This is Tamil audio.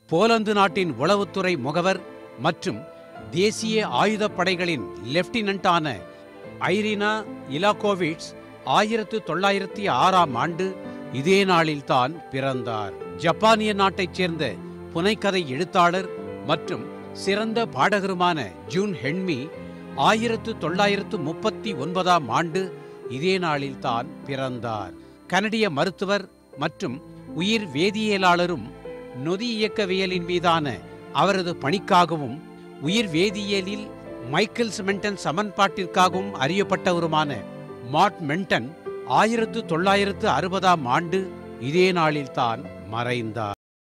போலந்து நாட்டின் உளவுத்துறை முகவர் மற்றும் தேசிய ஆயுதப்படைகளின் லெப்டினன்ட்டான ஐரினா இலாகோவிட்ஸ் ஆயிரத்து தொள்ளாயிரத்தி ஆறாம் ஆண்டு இதே நாளில்தான் பிறந்தார் ஜப்பானிய நாட்டைச் சேர்ந்த புனைக்கதை எழுத்தாளர் மற்றும் சிறந்த பாடகருமான ஜூன் ஹென்மி ஆயிரத்து தொள்ளாயிரத்து முப்பத்தி ஒன்பதாம் ஆண்டு இதே நாளில்தான் பிறந்தார் கனடிய மருத்துவர் மற்றும் உயிர் வேதியியலாளரும் நொதி இயக்கவியலின் மீதான அவரது பணிக்காகவும் உயிர் வேதியியலில் மைக்கேல்ஸ் மென்டன் சமன்பாட்டிற்காகவும் அறியப்பட்டவருமான மாட் மென்டன் ஆயிரத்து தொள்ளாயிரத்து அறுபதாம் ஆண்டு இதே நாளில்தான் மறைந்தார்